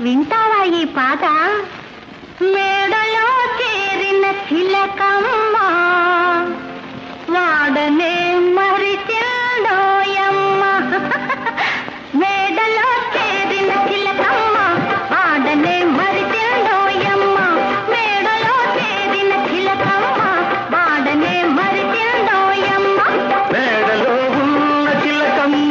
వింటావా ఈ పాట మేడలో చేరిన చిలకమ్మ వాడనే మరిచిందోయమ్మ మేడలో చేరిన చిలకమ్మ వాడనే మరిచిందోయమ్మ మేడలో చేరిన చిలకమ్మ వాడనే మరిచిందోయమ్మ మేడలో ఉన్న చిలకమ్మ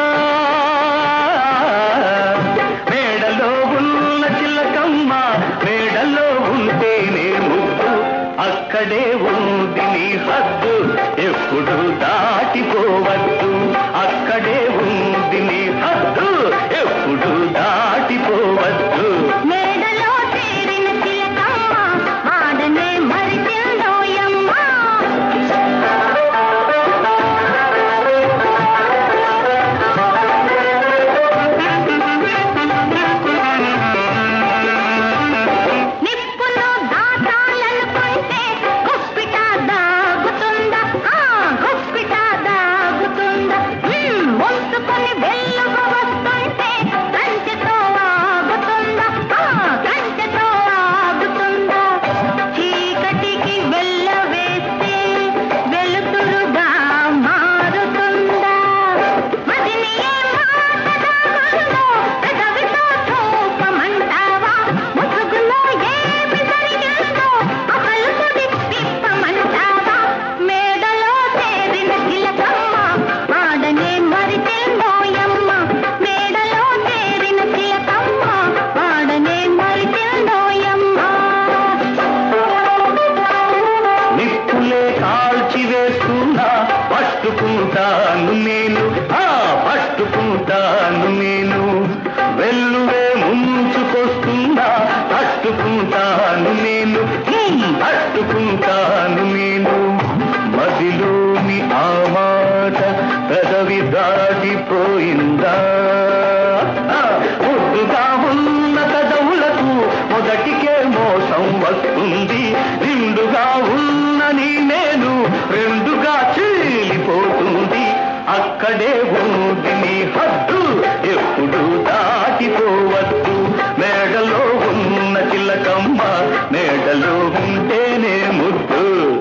మేడలో ఉన్న చిలకమ్మ మేడలో ఉంటేనే ముద్దు అక్కడే ఉంది నీ హద్దు ఎప్పుడు దాటిపోవద్దు అక్కడే ఉంది నీ హద్దు ఎప్పుడు దాటిపోవద్దు మేడలో చేరిన చిలకమ్మ వాడనే మరిచిందోయమ్మ నిప్పును దాటాలనుకుంటే గుప్పిట దాగుతుందా ఆ గుప్పిట దాగుతుందా మ్మ్, ముంచుకొని వెల్లువ వస్తుంటే కంచెతో ఆగుతుందా ఆ కంచెతో ఆగుతుందా చీకటికి వెళ్ళ వేస్తే వెలుతురుగా మారుతుందా మదిని ఏ మాట దాగుందో పెదవితో చూపమంటావా ముసుగులో ఏమి జరిగిందో అసలు తుది విప్పమంటావా మేడలో చేరిన చిలకమ్మ వాడనే మరిచెందోయమ్మ మేడలో చేరిన చిలకమ్మ వాడనే మరిచెందోయమ్మ నిప్పులే కాల్చి వేస్తున్నా పట్టుకుంటాను నేను ఆ పట్టుకుంటాను నేను వెల్లువే ముంచుకొస్తున్నా తట్టుకుంటాను నేను హ్మ్, తట్టుకుంటాను నేను మదిలోని ఆ మాట పెదవి దాటిపోయిందా ఆ, ముద్దుగా ఉన్న పెదవులకు మొదటికే మోసం వస్తుంది నిండుగా ఉన్న నీ నేను రెండుగా చీలిపోతుంది అక్కడే ఉంది నీ హద్దు ఎప్పుడు దాటిపోవద్దు మేడలో ఉన్న చిలకమ్మ మేడలో ఉంటేనే ముద్దు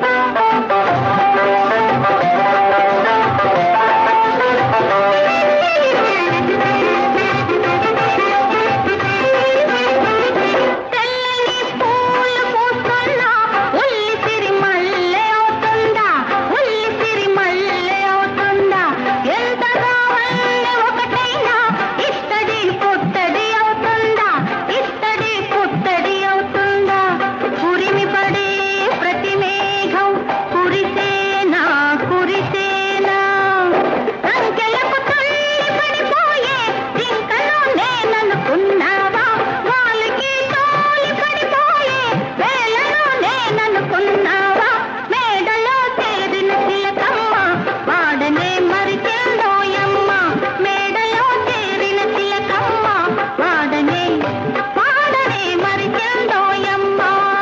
తెల్లని పూలు పూస్తున్నా ఉల్లి సిరి మల్లె అవుతుందా ఉల్లి సిరి మల్లె అవుతుందా ఎంతగా వల్లె ఒకటైనా ఇత్తడి పుత్తడి అవుతుందా ఇత్తడి పుత్తడి అవుతుందా ఉరిమి పడే ప్రతి మేఘం కురిసేనా కురిసేనా సంఖ్యలకు తల్లి పడిపోయే జింకను నేననుకున్నావా వాళ్ళకి తోలి పడిపోయే వేలను నేననుకున్నావా మేడలో చేరిన చిలకమ్మ వాడనే మరిచెందోయమ్మ మేడలో చేరిన చిలకమ్మ వాడనే వాడనే మరిచెందోయమ్మ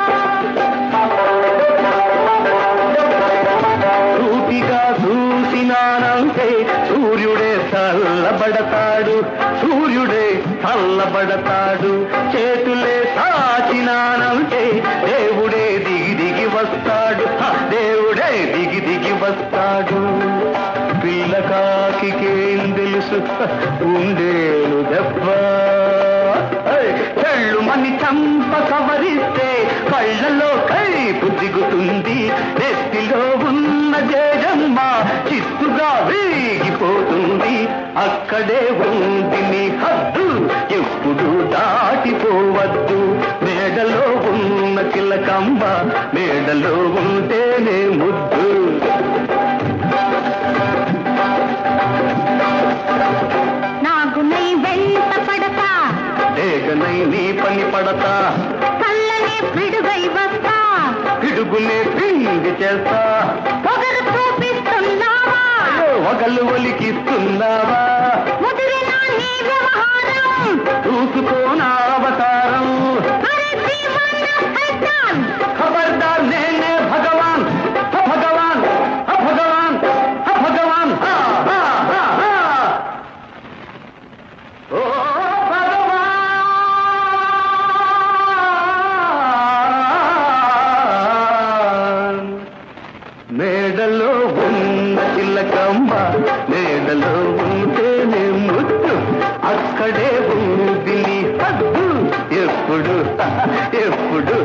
సూటిగా చూసినానంటే సూర్యుడే చల్లబడతాడు సూర్యుడే చల్లబడతాడు చేతులే సాచినానంటే దేవుడే దిగి దిగి వస్తాడు హ, దేవుడే దిగి దిగి వస్తాడు పిల్లకాకికేం తెలుసు ఉండేను దెబ్బ చెళ్ళు మని చంప సవరిస్తే కళ్ళలో కైపు దిగుతుంది నెత్తిలో ఉన్న జేజమ్మ చిత్తుగా వేగిపోతుంది అక్కడే ఉంది నీ హద్దు ఎప్పుడు దాటిపోవద్దు మేడలో ఉన్న చిలకమ్మ మేడలో ఉంటేనే ముద్దు నాగునై వెంట పడతా డేగనై నీ పని పడతా కళ్ళనే పిడుగై వస్తా పిడుగునే పిండి చేస్తా పొగరు చూపిస్తున్నావా ఒకళ్ళు ఒలికిస్తున్నావా ముదిరిన నీ వ్యవహారం చూసుకోనా అవతారం అరే దీవానా సైతాన్ ఖబర్దార్ నేనే భగవాన్ హ భగవాన్ హ భగవాన్ హ భగవాన్ హా, హా, హా, హా. ఓ భగవాన్ జతలో ఉంటేనే ముద్దు అక్కడే ఉంది నీ హద్దు ఎప్పుడు ఎప్పుడు